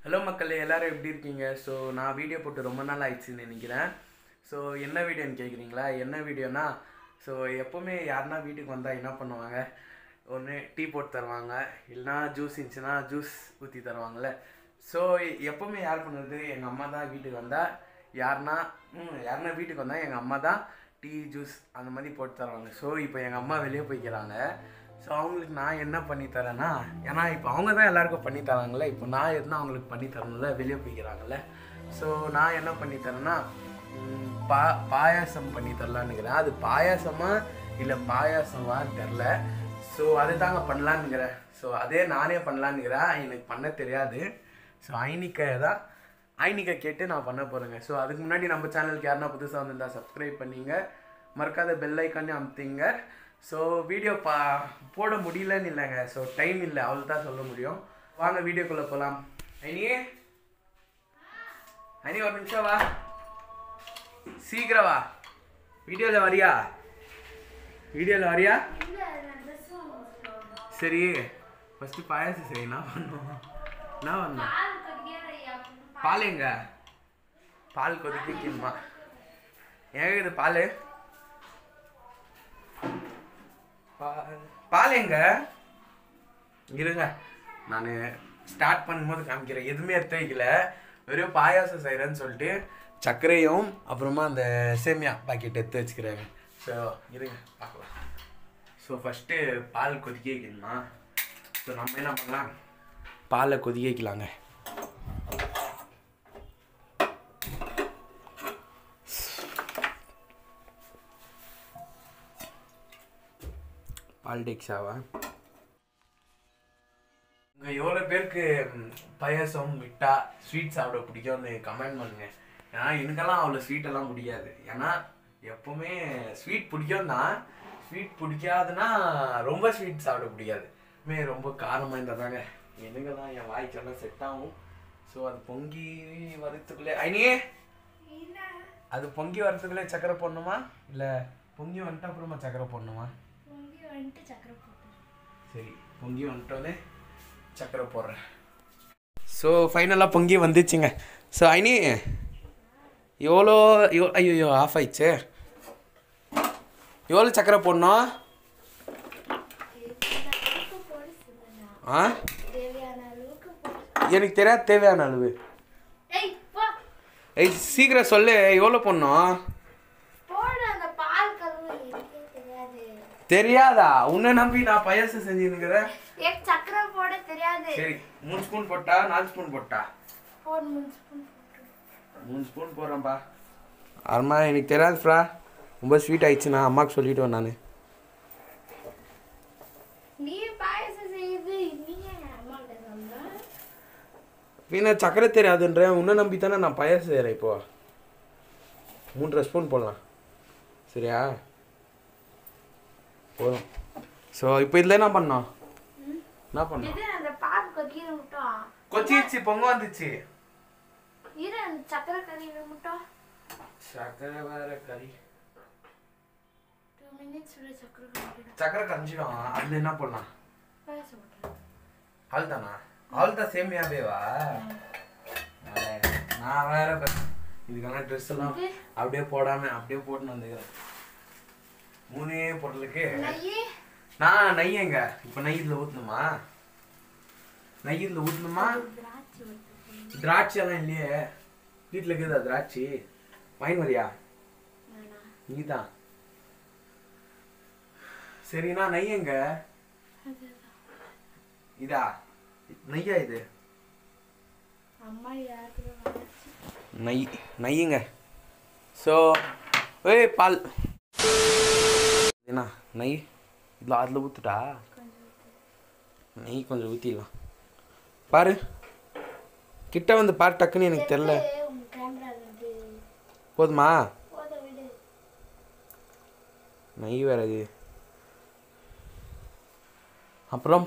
Hello மக்களே எல்லாரும் எப்படி இருக்கீங்க ஸோ நான் வீடியோ போட்டு ரொம்ப நாள் ஆயிடுச்சுன்னு நினைக்கிறேன் ஸோ என்ன வீடியோன்னு கேட்குறீங்களா என்ன வீடியோனா ஸோ எப்போவுமே யாருன்னா வீட்டுக்கு வந்தால் என்ன பண்ணுவாங்க ஒன்று டீ போட்டு தருவாங்க இல்லைனா ஜூஸ் இருந்துச்சுன்னா ஜூஸ் ஊற்றி தருவாங்கள்ல ஸோ எப்போவுமே யார் பண்ணுறது எங்கள் அம்மா தான் வீட்டுக்கு வந்தால் யாருன்னா ம் யாருன்னா வீட்டுக்கு வந்தால் எங்கள் அம்மா தான் டீ ஜூஸ் அந்த மாதிரி போட்டு தருவாங்க ஸோ இப்போ எங்கள் அம்மா வெளியே போய்க்கிறாங்க ஸோ அவங்களுக்கு நான் என்ன பண்ணி தரேன்னா ஏன்னா இப்போ அவங்க தான் எல்லாருக்கும் பண்ணி தராங்கல்ல இப்போ நான் எதுனா அவங்களுக்கு பண்ணி தரணும்ல வெளியே போய்க்கிறாங்கல்ல ஸோ நான் என்ன பண்ணி தரேன்னா ம், பா பாயாசம் பண்ணி தரலான்னுக்கிறேன் அது பாயாசமா இல்லை பாயாசமான்னு தெரில ஸோ அதை தாங்க பண்ணலான்னுக்கிறேன் ஸோ அதே நானே பண்ணலான்னுக்கிறேன் எனக்கு பண்ண தெரியாது ஸோ ஐனிக்காயை தான் ஐனிக்கா கேட்டு நான் பண்ண போகிறேங்க ஸோ அதுக்கு முன்னாடி நம்ம சேனலுக்கு யாருன்னா புதுசாக வந்திருந்தா சப்ஸ்கிரைப் பண்ணிங்க மறக்காத பெல் ஐக்கானே அமுத்திங்க ஸோ வீடியோ பா போட முடியலன்னு இல்லைங்க ஸோ டைம் இல்லை அவ்வளோ தான் சொல்ல முடியும் வாங்க வீடியோக்குள்ளே போகலாம் ஐனி ஐனி ஒரு நிமிஷம் வா சீக்கிரம் வா வீடியோவில் வரியா வீடியோவில் வரியா சரி ஃபஸ்ட்டு பாயாசம் சரி என்ன பண்ணுவோம் என்ன பண்ணணும் பால் எங்க பால் கொதிக்கணுமா எங்க இது பால் பால் பால் எங்க இருங்க நான் ஸ்டார்ட் பண்ணும்போது காமிக்கிறேன் எதுவுமே எடுத்து வைக்கல வெறும் பாயாசம் செய்கிறேன்னு சொல்லிட்டு சர்க்கரையும் அப்புறமா அந்த சேமியா பாக்கெட் எடுத்து வச்சுக்கிறேங்க ஸோ இருங்க பார்க்கலாம் ஸோ ஃபஸ்ட்டு பால் கொதிக்க வைக்கணுமா ஸோ நம்ம என்ன பண்ணலாம் பாலை கொதிக்க வைக்கலாங்க பாலிடிக்ஸாவா உங்கள் எவ்வளோ பேருக்கு ம், பாயாசம் மிட்டா ஸ்வீட் சாப்பிட பிடிக்கும்னு கமெண்ட் பண்ணுங்க ஏன்னா எனக்கெல்லாம் அவ்வளோ ஸ்வீட்டெல்லாம் பிடிக்காது ஏன்னா எப்பவுமே ஸ்வீட் பிடிக்கும் தான் ஸ்வீட் பிடிக்காதுன்னா ரொம்ப ஸ்வீட் சாப்பிட பிடிக்காது மே ரொம்ப காரமாக இருந்தால் தாங்க எனக்கெல்லாம் என் வாய்க்கெல்லாம் செட் ஆகும் ஸோ அது பொங்கி வரத்துக்குள்ளே ஐனியே அது பொங்கி வரதுக்குள்ளே சக்கரை போடணுமா இல்லை பொங்கி வந்துட்டு அப்புறமா சக்கரை போடணுமா சரி பொங்கி வந்துட்டோன்னே சக்கரை போடுறேன் ஸோ ஃபைனலாக பொங்கி வந்துச்சுங்க ஸோ ஐனி எவ்வளோ எவ்வளோ ஐயோ ஆஃப் ஆயிடுச்சு எவ்வளோ சக்கரை போடணும் ஆ எனக்கு தெரியாது தேவையான அளவு ஏய் சீக்கிரம் சொல்லு எவ்வளோ போடணும் தெரியாதா உன்னை நம்பி நான் பாயாசம் செஞ்சுருக்கிறேன் சக்கரை போட தெரியாது சரி மூணு ஸ்பூன் போட்டா நாலு ஸ்பூன் போட்டா போடு மூணு ஸ்பூன் மூணு ஸ்பூன் போடுறேன்ப்பா அம்மா எனக்கு தெரியாது ஃப்ரா ரொம்ப ஸ்வீட் ஆயிடுச்சு நான் அம்மாவுக்கு சொல்லிவிடுவேன் நான் நீ பாயசம் செய்யுது நீ ஏன் அம்மா கிட்ட சொன்ன வீணா சக்கரை தெரியாதுன்றேன் உன்னை நம்பி தானே நான் பாயாசம் செய்கிறேன் இப்போ மூன்றரை ஸ்பூன் போடலாம் சரியா போதும் ஸோ இப்போ இதில் என்ன பண்ணோம் என்ன பண்ணோம் இது அந்த பால் கொக்கிற முட்டோம் கொச்சிச்சு பொங்க வந்துச்சு இரு அந்த சக்கரை கறியில முட்டோம் சக்கரை வேற கறி டூ மினிட்ஸ் விட சக்கரை கறிக்கிடும் சக்கரை கரைஞ்சிடும் அதில் என்ன பண்ணலாம் பாயசம் போட்டேன் அவள் தானா அவள் தான் சேமியாவேவா அட, நான் வேற ப- இதுக்கான ட்ரெஸ் எல்லாம் இது? அப்படியே போடாம அப்படியே போட்டுன்னு வந்துக்கிறேன் மூணே பொருளுக்கு நெய் நான் நெய் எங்க இப்போ நெய் இதில் ஊற்றணுமா நெய் இதில் ஊற்றணுமா திராட்சை ஊத்து. திராட்சை எல்லாம் இல்லையே வீட்டில் இருக்குதா திராட்சை வாங்கி வரியா வேணாம். நீ தான் சரிண்ணா நெய் எங்க அதுதான். இதா நெய்யா இது அம்மா யாருக்கு வளர்ச்சி நெய் நெய்யுங்க ஸோ ஏய் பால் என்ன நெய் இதில் அதில் ஊற்றுட்டா நெய் கொஞ்சம் ஊற்றிடலாம் பாரு கிட்ட வந்து பாரு டக்குன்னு எனக்கு தெரில உங்க கேமரா வந்து போதுமா போத விடு நெய் வேற இது அப்புறம்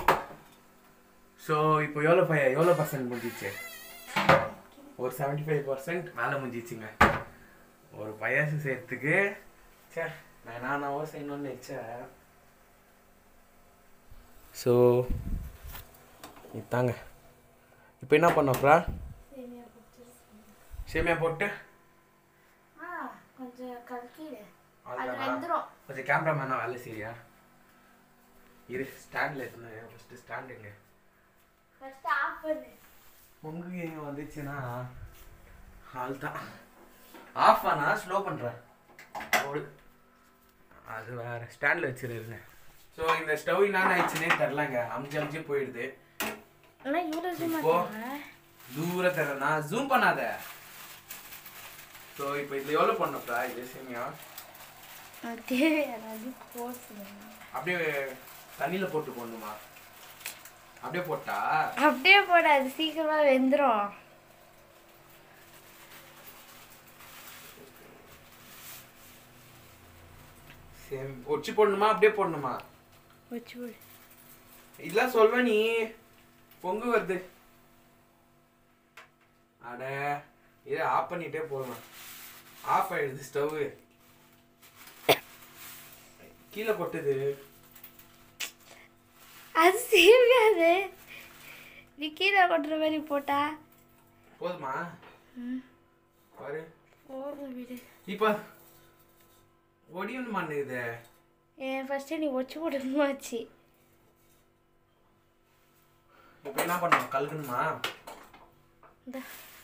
ஸோ இப்போ எவ்வளோ பை எவ்வளோ பர்சன்ட் முடிஞ்சிச்சு ஒரு செவன்ட்டி ஃபைவ் பர்சன்ட் மேலே முடிஞ்சிச்சுங்க ஒரு பாயாசம் செய்யறதுக்கு சே நான் நானாவோ செய்யணும்னு நினச்சேன் ஸோ இதாங்க இப்போ என்ன பண்ணப்பா சேமியா போட்டு சேமியா போட்டு ஆ கொஞ்சம் கலக்கிடு அது அவ்வளோதானா? வெந்துடும் கொஞ்சம் கேமராமேனா வேலை செய்யா இரு ஸ்டாண்டில் எடுத்துனேன் ஃபஸ்ட்டு ஸ்டாண்டுங்க ஃபர்ஸ்ட் ஆஃப் பண்ணு பொங்கு எங்க வந்துச்சுன்னா ஆள் தான் ஆஃப் ஆனா ஸ்லோ பண்ணுறேன் ஓடு அது வேற ஸ்டாண்டில் வச்சிருங்க ஸோ இந்த ஸ்டவ் என்ன ஆயிடுச்சுன்னே தெரிலங்க அமிச்சு அமிச்சு போயிடுது ஆனால் இவ்வளோ ஜூம் இப்போ தூர தரேனா ஜூம் பண்ணாத ஸோ இப்போ இதில் எவ்வளோ பண்ணப்பா இது சேமியா தேவையானது போட்டு அப்படியே தண்ணியில் போட்டு போடணுமா அப்படியே போட்டா அப்படியே போட அது சீக்கிரமா வெந்துடும் சேம் ஒச்சி போடணுமா அப்படியே போடணுமா வச்சு போடு இதெல்லாம் சொல்வ நீ பொங்கு வருது அட இதை ஆஃப் பண்ணிட்டே போகலாம் ஆஃப் ஆயிடுது ஸ்டவ் கீழே கொட்டுது அது சீவியாது நீ கீழே கொட்டுற மாதிரி போட்டா போதுமா பாரு போதும் விடு இப்போ ஒடியும் மாட்டேங்குது ஏன் ஃபர்ஸ்ட்டு நீ ஒச்சு போடணுமாச்சு இப்போ என்ன பண்ணணும் கலக்கணுமா இந்த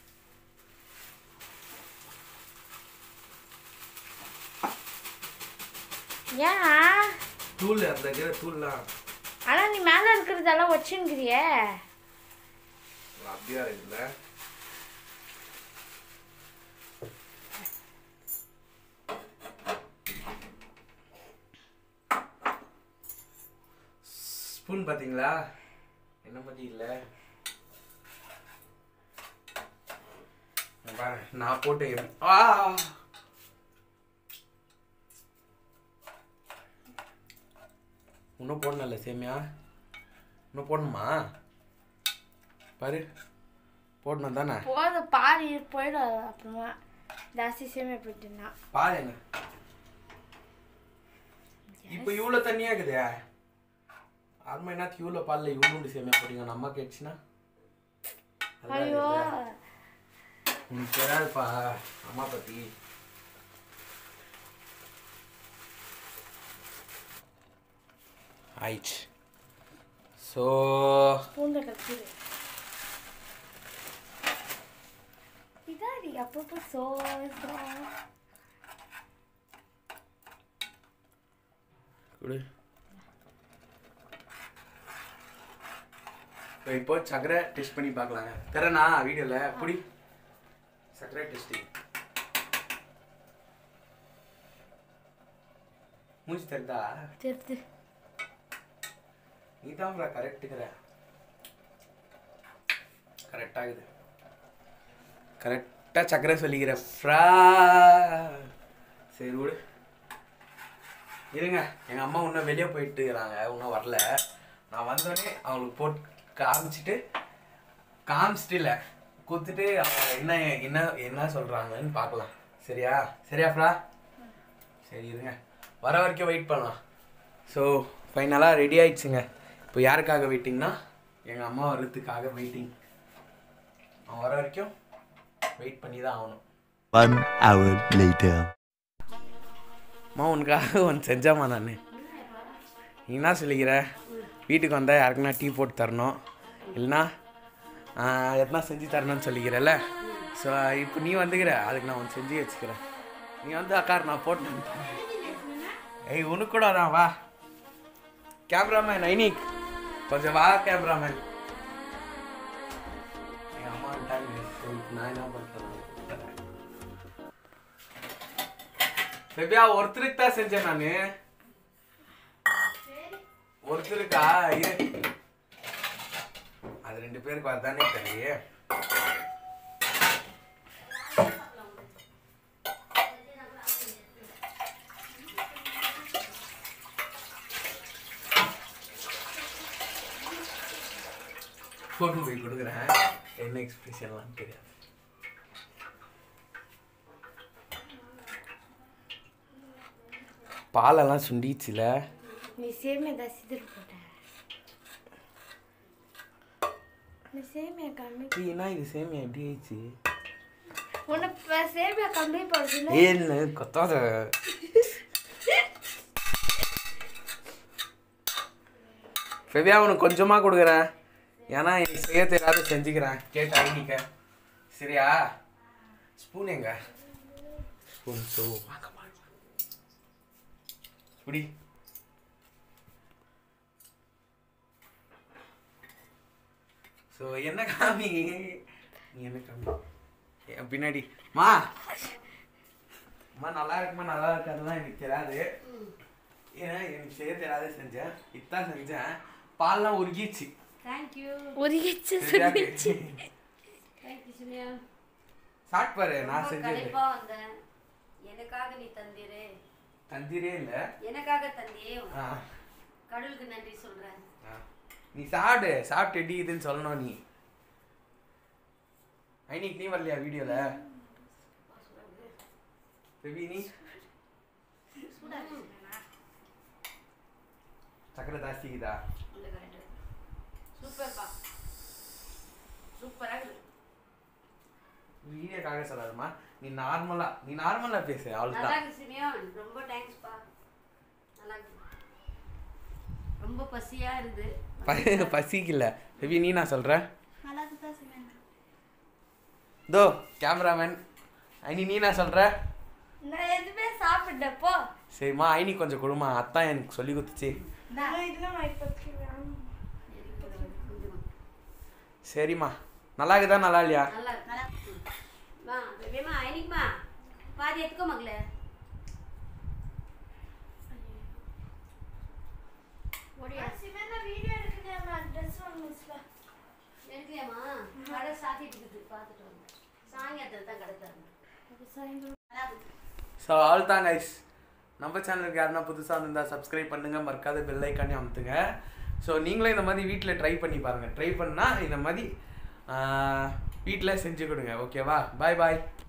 ஏன் தூள் அந்த இருக்கிற தூள்லாம் ஆனா நீ மேல இருக்கிறதெல்லாம் வச்சுங்கிறியே அப்படியா இருக்குல்ல ஸ்பூன் பாத்தீங்களா என்ன பத்தி இல்ல இங்க பாரு நான் போட்டு ஆ இன்னும் போடணும்ல சேமியா இன்னும் போடணுமா பாரு போடணும் தானே போதும் பால் இரு- போயிடும் அப்புறமா ஜாஸ்தி சேமியா போயிட்டுனா பாருங்க இப்போ இவ்வளோ தண்ணியா இருக்குதே அருமை என்ன இவ்வளோ பாலில் இவ்வளோண்டு சேமியா போட்டீங்க நம்ம கேட்டுச்சுன்னா அதெல்லாம் ஐயோ இருக்குல்ல. உனக்கு தெரியாதுப்பா அம்மா பத்தி ஆயிடுச்சு ஸோ பூண்டை கத்திடு இதாடி அப்பப்போ சோ சோ கொடு இப்போ இப்போ சக்கரை டெஸ்ட் பண்ணி பார்க்கலாங்க தரேனா வீடியோவில் புடி சக்கரை டெஸ்டிங் மூஞ்சி தருதா தெரிது நீ தான் கரெக்டுக்கிற கரெக்டாகுது கரெக்டாக சக்கரை சொல்லிக்கிற ஃப்ரா சரி விடு இருங்க எங்கள் அம்மா இன்னும் வெளியே போயிட்டு இருக்கிறாங்க இன்னும் வரல நான் வந்தோடனே அவங்களுக்கு போட்டு காமிச்சிட்டு காமிச்சிட்டு இல்லை கொடுத்துட்டு அவங்க என்ன என்ன என்ன சொல்கிறாங்கன்னு பார்க்கலாம் சரியா சரியா ஃப்ரா சரி இருங்க வர வரைக்கும் வெயிட் பண்ணலாம் ஸோ ஃபைனலாக ரெடி ஆயிடுச்சுங்க இப்போ யாருக்காக வெயிட்டிங்னா எங்கள் அம்மா வர்றதுக்காக வெயிட்டிங் அவன் வர வரைக்கும் வெயிட் பண்ணி தான் ஆகணும் One hour later. அம்மா உனக்காக ஒன்று செஞ்சம்மா நான் நீ என்ன சொல்லிக்கிற வீட்டுக்கு வந்தால் யாருக்குன்னா டீ போட்டு தரணும் இல்லைன்னா ஆஹ், எதனா செஞ்சு தரணும்னு சொல்லிக்கிறல்ல ஸோ இப்போ நீ வந்துக்கிற அதுக்கு நான் ஒன்று செஞ்சு வச்சுக்கிறேன் நீ வந்து அக்கார் நான் போட்டு வந்துட்டேன். ஏய் உனக்கு கூட தான் வா கேமராமேன் ஐனிக் கொஞ்சம் வா கேமராமேன் எங்கள் அம்மா வந்துட்டாங்க சரி, நான் என்ன பண்ணுறேன் பெபியா ஒருத்தருக்கு தான் செஞ்சேன் நானு ஒருத்தருக்கா இரு அது ரெண்டு பேருக்கு வரதானே தெரியும் போட்டு போய் கொடுக்குறேன் என்ன எக்ஸ்பிரஷன்லாம் தெரியாது பாலெல்லாம் சுண்டிச்சுல நீ சேமியா தான் சிதறு போட்ட இந்த சேமியா கம்மி என்ன இது சேமியா எப்படி ஆயிடுச்சு உன்னை இப்ப சேமியா கம்மி பண்ணுறதுல ஏன்னு கொத்தாத ஃபெவியா உனக்கு கொஞ்சமாக கொடுக்குறேன் ஏன்னா எனக்கு செய்ய தெரியாத செஞ்சுக்கிறேன் கேட்டு ஐடிக்க சரியா ஸ்பூன் எங்க ஸ்பூன் ஸோ வாங்க வாங்க இப்படி ஸோ என்ன காமி நீ என்ன காமி என் பின்னாடி மா அம்மா நல்லா இருக்குமா நல்லா இருக்காதுலாம் எனக்கு தெரியாது ஏன்னா எனக்கு செய்ய தெரியாத செஞ்சேன் இதான் செஞ்சேன் பால்லாம் உருகிச்சு தேங்க்யூ உருகிச்சு சரியா? சொல்லிச்சு தேங்க்யூ சுனியா சாப்பிட்டு பாரு நான் ரொம்ப செஞ்சது களைப்பா வந்தேன் எனக்காக நீ தந்திரு தந்திரே இல்லை எனக்காக தந்தியே ஆ கடவுளுக்கு நன்றி சொல்றேன் ஆ. நீ சாப்பிடு சாப்பிட்டு எப்படி இதுன்னு சொல்லணும் நீ ஐனிக்கு நீ வரலையா வீடியோல பேபி நீ சக்கரை ஜாஸ்திக்குதா இல்ல கரெக்ட் சூப்பர்ப்பா சூப்பரா இருக்கு வீடியோக்காக சொல்லாதம்மா நீ நார்மலா நீ நார்மலா பேசு நல்லா அவ்வளோதான் இருக்கு சிமியோன் ரொம்ப தேங்க்ஸ்ப்பா நல்லா இருக்கு ரொம்ப பசியா இருந்து ப- பசிக்கல பேபி நீ நான் சொல்கிறேன் நல்லா தான் சேமியா தோ கேமராமேன் ஐனி நீ நான் சொல்கிற நான் எதுவுமே சாப்பிட்டப்போ சரிம்மா ஐனி கொஞ்சம் கொடுமா அத்தான் எனக்கு சொல்லி கொடுத்துச்சு நான் இதெல்லாம் நான் இப்போ கொஞ்சமா. சரிம்மா நல்லா இருக்குதா நல்லா இல்லையா நல்லா இருக்கு நல்லா இருக்கு. மா பேபிமா ஐனிக்குமா பாதி எத்துக்கோ மகளே ஓடியா வீடியோ எடுக்கிறேன் நான் ட்ரெஸ் வாங்கிச்சுல எடுக்கலையாம்மா கடை சாத்திட்டு இருக்குது பார்த்துட்டு வந்து சாயங்காலத்தில் தான் கடை தரணும் நல்லா இருக்கு. ஸோ ஆல் தான் கைஸ் நம்ம சேனலுக்கு யாருன்னா புதுசாக இருந்தால் சப்ஸ்கிரைப் பண்ணுங்கள் மறக்காத பெல் ஐக்கானே அமுத்துங்க ஸோ நீங்களும் இந்த மாதிரி வீட்டில் ட்ரை பண்ணி பாருங்கள் ட்ரை பண்ணால் இந்த மாதிரி வீட்டில் செஞ்சு கொடுங்க ஓகேவா பாய் பாய்